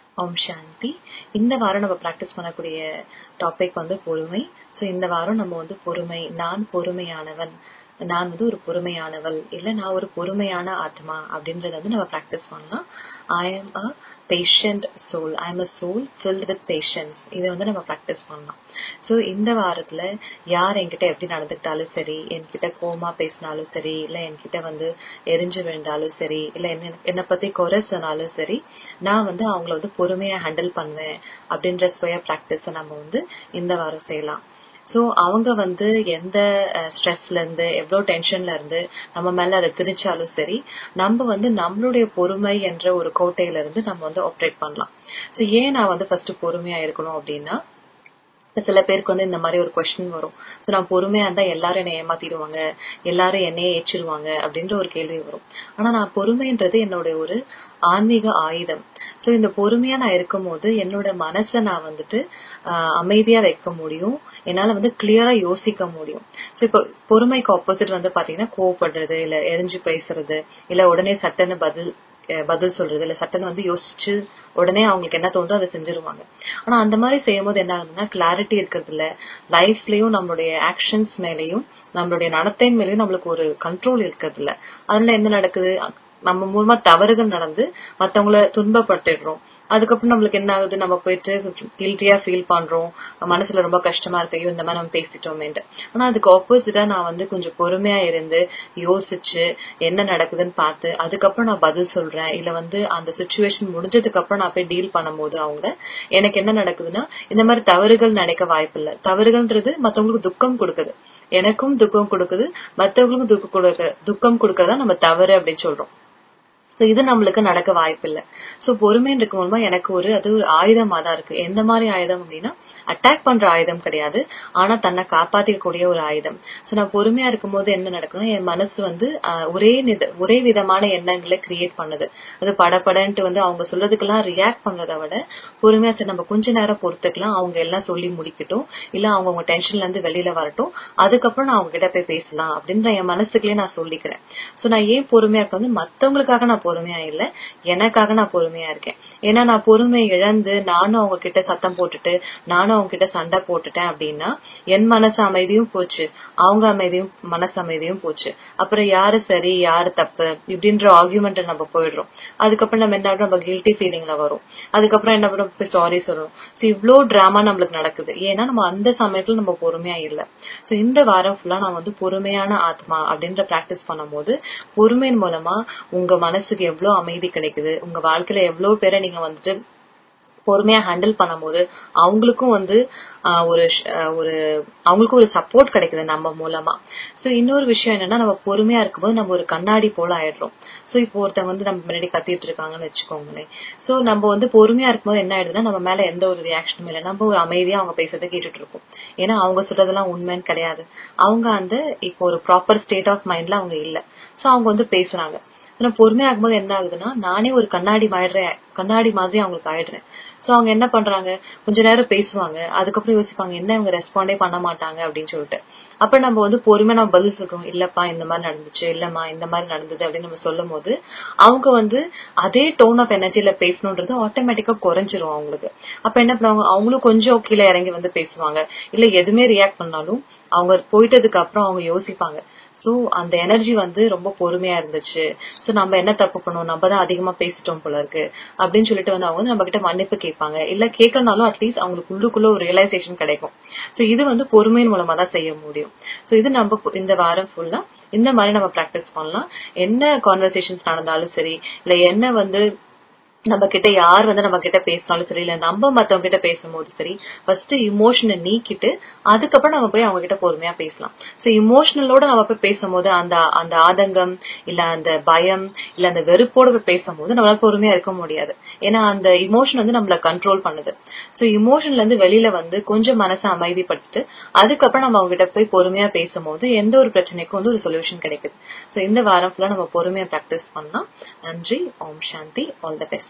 ஓம் சாந்தி இந்த வாரம் நம்ம ப்ராக்டிஸ் பண்ணக்கூடிய டாபிக் வந்து பொறுமை ஸோ இந்த வாரம் நம்ம வந்து பொறுமை நான் பொறுமையானவன் நான் வந்து ஒரு பொறுமையானவள் இல்ல நான் ஒரு பொறுமையான ஆத்மா அப்படின்றத வந்து நம்ம ப்ராக்டிஸ் பண்ணலாம் I am a patient soul I am a soul filled with patience இதை வந்து நம்ம ப்ராக்டிஸ் பண்ணலாம் ஸோ இந்த வாரத்துல யார் என்கிட்ட எப்படி நடந்துக்கிட்டாலும் சரி என்கிட்ட கோமா பேசினாலும் சரி இல்ல என்கிட்ட வந்து எரிஞ்சு விழுந்தாலும் சரி இல்ல என்ன என்னை பத்தி குறை சொன்னாலும் சரி நான் வந்து அவங்கள வந்து பொறுமையா ஹேண்டில் பண்ணுவேன் அப்படின்ற சுய ப்ராக்டிஸை நம்ம வந்து இந்த வாரம் செய்யலாம் ஸோ அவங்க வந்து எந்த ஸ்ட்ரெஸ்ல இருந்து எவ்வளோ டென்ஷன்ல இருந்து நம்ம மேல அதை திணிச்சாலும் சரி நம்ம வந்து நம்மளுடைய பொறுமை என்ற ஒரு கோட்டையில இருந்து நம்ம வந்து ஆப்ரேட் பண்ணலாம் ஸோ ஏன் நான் வந்து ஃபர்ஸ்ட் பொறுமையா இருக்கணும் அப்படின்னா சில பேருக்கு வந்து இந்த மாதிரி ஒரு கொஸ்டின் வரும் ஸோ நான் பொறுமையா இருந்தா எல்லாரும் என்னை ஏமாத்திடுவாங்க எல்லாரும் என்னையே ஏச்சிருவாங்க அப்படின்ற ஒரு கேள்வி வரும் ஆனா நான் பொறுமைன்றது என்னோட ஒரு ஆன்மீக ஆயுதம் ஸோ இந்த பொறுமையா நான் இருக்கும் போது என்னோட மனசை நான் வந்துட்டு அமைதியா வைக்க முடியும் என்னால வந்து கிளியரா யோசிக்க முடியும் ஸோ இப்போ பொறுமைக்கு ஆப்போசிட் வந்து பாத்தீங்கன்னா கோவப்படுறது இல்ல எரிஞ்சு பேசுறது இல்ல உடனே சட்டன்னு பதில் பதில் சொல்றது இல்ல சட்டன் வந்து யோசிச்சு உடனே அவங்களுக்கு என்ன தோணுதோ அதை செஞ்சிருவாங்க ஆனா அந்த மாதிரி செய்யும் போது என்ன ஆகுதுன்னா கிளாரிட்டி இருக்கிறது இல்ல லைஃப்லயும் நம்மளுடைய ஆக்ஷன்ஸ் மேலயும் நம்மளுடைய நடத்தையின் மேலயும் நம்மளுக்கு ஒரு கண்ட்ரோல் இருக்கிறது இல்ல அதனால என்ன நடக்குது நம்ம மூலமா தவறுகள் நடந்து மத்தவங்கள துன்பப்பட்டுடுறோம் அதுக்கப்புறம் நம்மளுக்கு என்ன ஆகுது நம்ம போயிட்டு கில்ட்டியா ஃபீல் பண்றோம் மனசுல ரொம்ப கஷ்டமா இருக்கு ஐயோ இந்த மாதிரி நம்ம பேசிட்டோமேன்ட்டு ஆனா அதுக்கு ஆப்போசிட்டா நான் வந்து கொஞ்சம் பொறுமையா இருந்து யோசிச்சு என்ன நடக்குதுன்னு பார்த்து அதுக்கப்புறம் நான் பதில் சொல்றேன் இல்ல வந்து அந்த சுச்சுவேஷன் முடிஞ்சதுக்கு அப்புறம் நான் போய் டீல் பண்ணும்போது அவங்க எனக்கு என்ன நடக்குதுன்னா இந்த மாதிரி தவறுகள் நினைக்க வாய்ப்பு இல்ல தவறுகள்ன்றது மத்தவங்களுக்கு துக்கம் கொடுக்குது எனக்கும் துக்கம் கொடுக்குது மத்தவங்களுக்கும் துக்கம் கொடுக்க துக்கம் கொடுக்கறதா நம்ம தவறு அப்படின்னு சொல்றோம் ஸோ இது நம்மளுக்கு நடக்க வாய்ப்பு இல்லை ஸோ பொறுமைன்னு இருக்கும் மூலமா எனக்கு ஒரு அது ஒரு ஆயுதமா தான் இருக்கு எந்த மாதிரி ஆயுதம் அப்படின்னா அட்டாக் பண்ற ஆயுதம் கிடையாது ஆனா தன்னை காப்பாத்திக்கக்கூடிய ஒரு ஆயுதம் ஸோ நான் பொறுமையா இருக்கும்போது என்ன நடக்குதுன்னா என் மனசு வந்து ஒரே நித ஒரே விதமான எண்ணங்களை கிரியேட் பண்ணுது அது படப்படன்ட்டு வந்து அவங்க சொல்றதுக்கெல்லாம் ரியாக்ட் பண்றதை விட பொறுமையா சரி நம்ம கொஞ்ச நேரம் பொறுத்துக்கலாம் அவங்க எல்லாம் சொல்லி முடிக்கட்டும் இல்ல அவங்க அவங்க டென்ஷன்ல இருந்து வெளியில வரட்டும் அதுக்கப்புறம் நான் அவங்க கிட்ட போய் பேசலாம் அப்படின்ற என் மனசுக்குள்ளே நான் சொல்லிக்கிறேன் ஸோ நான் ஏன் பொறுமையா இருக்க வந்து மத்தவங்களுக்காக நான் பொறுமையா இல்ல எனக்காக நான் பொறுமையா இருக்கேன் ஏன்னா நான் பொறுமை இழந்து நானும் அவங்க கிட்ட சத்தம் போட்டுட்டு நானும் அவங்க கிட்ட சண்டை போட்டுட்டேன் அப்படின்னா என் மனசு அமைதியும் போச்சு அவங்க அமைதியும் மனசு அமைதியும் போச்சு அப்புறம் யாரு சரி யாரு தப்பு இப்படின்ற ஆர்குமெண்ட் நம்ம போயிடுறோம் அதுக்கப்புறம் நம்ம என்ன நம்ம கில்ட்டி ஃபீலிங்ல வரும் அதுக்கப்புறம் என்ன பண்ணுறோம் போய் சாரி சொல்றோம் ஸோ இவ்வளோ டிராமா நம்மளுக்கு நடக்குது ஏன்னா நம்ம அந்த சமயத்துல நம்ம பொறுமையா இல்ல ஸோ இந்த வாரம் ஃபுல்லா நான் வந்து பொறுமையான ஆத்மா அப்படின்ற பிராக்டிஸ் பண்ணும்போது பொறுமையின் மூலமா உங்க மனசுக்கு எவ்வளவு அமைதி கிடைக்குது உங்க வாழ்க்கையில எவ்வளவு பேரை நீங்க வந்துட்டு பொறுமையா ஹேண்டில் பண்ணும்போது அவங்களுக்கும் வந்து ஒரு ஒரு அவங்களுக்கும் ஒரு சப்போர்ட் கிடைக்குது நம்ம மூலமா சோ இன்னொரு விஷயம் என்னன்னா நம்ம பொறுமையா இருக்கும்போது நம்ம ஒரு கண்ணாடி போல ஆயிடுறோம் சோ இப்போ ஒருத்தவங்க வந்து நம்ம முன்னாடி கத்திட்டு இருக்காங்கன்னு வச்சுக்கோங்களேன் சோ நம்ம வந்து பொறுமையா இருக்கும்போது என்ன ஆயிடுதுன்னா நம்ம மேல எந்த ஒரு ரியாக்ஷனும் இல்லை நம்ம ஒரு அமைதியா அவங்க பேசுறதை கேட்டுட்டு இருக்கோம் ஏன்னா அவங்க சொல்றதெல்லாம் உண்மைன்னு கிடையாது அவங்க அந்த இப்போ ஒரு ப்ராப்பர் ஸ்டேட் ஆஃப் மைண்ட்ல அவங்க இல்ல சோ அவங்க வந்து பேசுறாங்க ஆனா பொறுமையா ஆகும்போது என்ன ஆகுதுன்னா நானே ஒரு கண்ணாடி ஆயிடுறேன் கண்ணாடி மாதிரி அவங்களுக்கு ஆயிடுறேன் சோ அவங்க என்ன பண்றாங்க கொஞ்ச நேரம் பேசுவாங்க அதுக்கப்புறம் யோசிப்பாங்க என்ன இவங்க ரெஸ்பாண்டே பண்ண மாட்டாங்க அப்படின்னு சொல்லிட்டு அப்புறம் நம்ம வந்து பொறுமையா நம்ம பதில் சொல்றோம் இல்லப்பா இந்த மாதிரி நடந்துச்சு இல்லம்மா இந்த மாதிரி நடந்தது அப்படின்னு நம்ம சொல்லும் போது அவங்க வந்து அதே டோன் ஆஃப் எனர்ஜில பேசணுன்றது ஆட்டோமேட்டிக்கா குறைஞ்சிரும் அவங்களுக்கு அப்ப என்ன பண்ணுவாங்க அவங்களும் கொஞ்சம் கீழே இறங்கி வந்து பேசுவாங்க இல்ல எதுவுமே ரியாக்ட் பண்ணாலும் அவங்க போயிட்டதுக்கு அப்புறம் அவங்க யோசிப்பாங்க சோ அந்த எனர்ஜி வந்து ரொம்ப பொறுமையா இருந்துச்சு சோ நம்ம என்ன தப்பு பண்ணோம் நம்ம தான் அதிகமா பேசிட்டோம் போல இருக்கு அப்படின்னு சொல்லிட்டு வந்து அவங்க வந்து நம்ம கிட்ட மன்னிப்பு கேட்பாங்க இல்ல கேட்கறனாலும் அட்லீஸ்ட் அவங்களுக்கு உள்ளுக்குள்ள ஒரு ரியலைசேஷன் கிடைக்கும் சோ இது வந்து பொறுமையின் மூலமா தான் செய்ய முடியும் சோ இது நம்ம இந்த வாரம் ஃபுல்லா இந்த மாதிரி நம்ம பிராக்டிஸ் பண்ணலாம் என்ன கான்வர்சேஷன்ஸ் நடந்தாலும் சரி இல்ல என்ன வந்து நம்ம கிட்ட யார் வந்து நம்ம கிட்ட பேசினாலும் சரி இல்ல நம்ம மத்தவங்க கிட்ட பேசும்போது சரி ஃபர்ஸ்ட் இமோஷனை நீக்கிட்டு அதுக்கப்புறம் நம்ம போய் அவங்க கிட்ட பொறுமையா பேசலாம் சோ இமோஷனலோட நம்ம போய் பேசும்போது அந்த அந்த ஆதங்கம் இல்ல அந்த பயம் இல்ல அந்த வெறுப்போட போய் பேசும்போது நம்மளால பொறுமையா இருக்க முடியாது ஏன்னா அந்த இமோஷன் வந்து நம்மள கண்ட்ரோல் பண்ணுது சோ இமோஷன்ல இருந்து வெளியில வந்து கொஞ்சம் மனசை அமைதிப்படுத்திட்டு அதுக்கப்புறம் நம்ம அவங்க கிட்ட போய் பொறுமையா பேசும்போது எந்த ஒரு பிரச்சனைக்கும் வந்து ஒரு சொல்யூஷன் கிடைக்குது சோ இந்த வாரம் ஃபுல்லா நம்ம பொறுமையா பிராக்டிஸ் பண்ணலாம் நன்றி ஓம் சாந்தி ஆல் த பெஸ்ட்